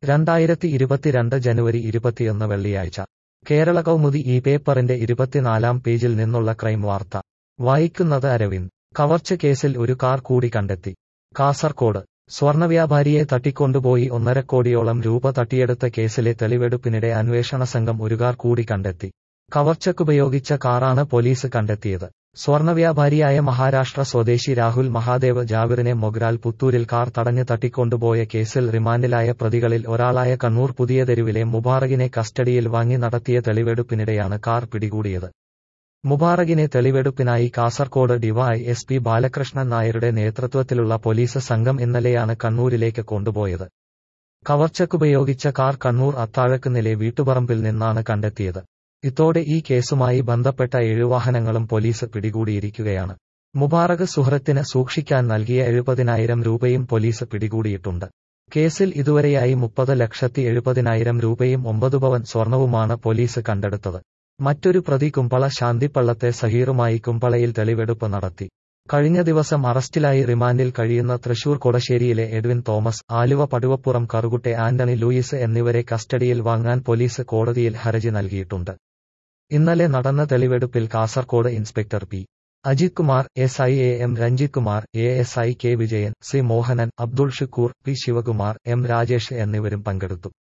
രണ്ടായിരത്തി ഇരുപത്തിരണ്ട് ജനുവരി ഇരുപത്തിയൊന്ന് വെള്ളിയാഴ്ച കേരള കൗമുദി ഈ പേപ്പറിന്റെ ഇരുപത്തിനാലാം പേജിൽ നിന്നുള്ള ക്രൈം വാർത്ത വായിക്കുന്നത് അരവിന്ദ് കവർച്ച കേസിൽ ഒരു കാർ കൂടി കണ്ടെത്തി കാസർകോട് സ്വർണവ്യാപാരിയെ തട്ടിക്കൊണ്ടുപോയി ഒന്നരക്കോടിയോളം രൂപ തട്ടിയെടുത്ത കേസിലെ തെളിവെടുപ്പിനിടെ അന്വേഷണ സംഘം ഒരു കാർ കൂടി കണ്ടെത്തി കവർച്ചയ്ക്കുപയോഗിച്ച കാറാണ് പോലീസ് കണ്ടെത്തിയത് സ്വർണവ്യാപാരിയായ മഹാരാഷ്ട്ര സ്വദേശി രാഹുൽ മഹാദേവ് ജാവിറിനെ മൊഗ്രാൽ പുത്തൂരിൽ കാർ തടഞ്ഞ് തട്ടിക്കൊണ്ടുപോയ കേസിൽ റിമാൻഡിലായ പ്രതികളിൽ ഒരാളായ കണ്ണൂർ പുതിയ തെരുവിലെ മുബാറകിനെ കസ്റ്റഡിയിൽ വാങ്ങി നടത്തിയ തെളിവെടുപ്പിനിടെയാണ് കാർ പിടികൂടിയത് മുബാറകിനെ തെളിവെടുപ്പിനായി Kasaragod D Y S P Balakrishnan നായരുടെ നേതൃത്വത്തിലുള്ള പോലീസ് സംഘം ഇന്നലെയാണ് കണ്ണൂരിലേക്ക് കൊണ്ടുപോയത് കവർച്ചയ്ക്കുപയോഗിച്ച കാർ കണ്ണൂർ അത്താഴക്കുന്നിലെ വീട്ടുപറമ്പിൽ നിന്നാണ് കണ്ടെത്തിയത് ഇതോടെ ഈ കേസുമായി ബന്ധപ്പെട്ട ഏഴു വാഹനങ്ങളും പോലീസ് പിടികൂടിയിരിക്കുകയാണ് മുബാറക് സുഹൃത്തിന് സൂക്ഷിക്കാൻ നൽകിയ എഴുപതിനായിരം രൂപയും പോലീസ് പിടികൂടിയിട്ടുണ്ട് കേസിൽ ഇതുവരെയായി മുപ്പത് ലക്ഷത്തി എഴുപതിനായിരം രൂപയും ഒമ്പത് പവൻ സ്വർണവുമാണ് പോലീസ് കണ്ടെടുത്തത് മറ്റൊരു പ്രതി കുമ്പള ശാന്തിപ്പള്ളത്തെ സഹീറുമായി കുമ്പളയിൽ തെളിവെടുപ്പ് നടത്തി കഴിഞ്ഞ ദിവസം അറസ്റ്റിലായി റിമാൻഡിൽ കഴിയുന്ന തൃശൂർ കൊടശ്ശേരിയിലെ എഡ്വിൻ തോമസ് ആലുവ പടുവപ്പുറം കറുകുട്ടെ ആന്റണി ലൂയിസ് എന്നിവരെ കസ്റ്റഡിയിൽ വാങ്ങാൻ പോലീസ് കോടതിയിൽ ഹർജി നൽകിയിട്ടുണ്ട് ഇന്നലെ നടന്ന തെളിവെടുപ്പിൽ Kasaragod inspector P Ajith Kumar S I A M Ranjith Kumar A S I K Vijayan C Mohanan Abdul Shukkoor P Sivakumar M Rajesh എന്നിവരും പങ്കെടുത്തു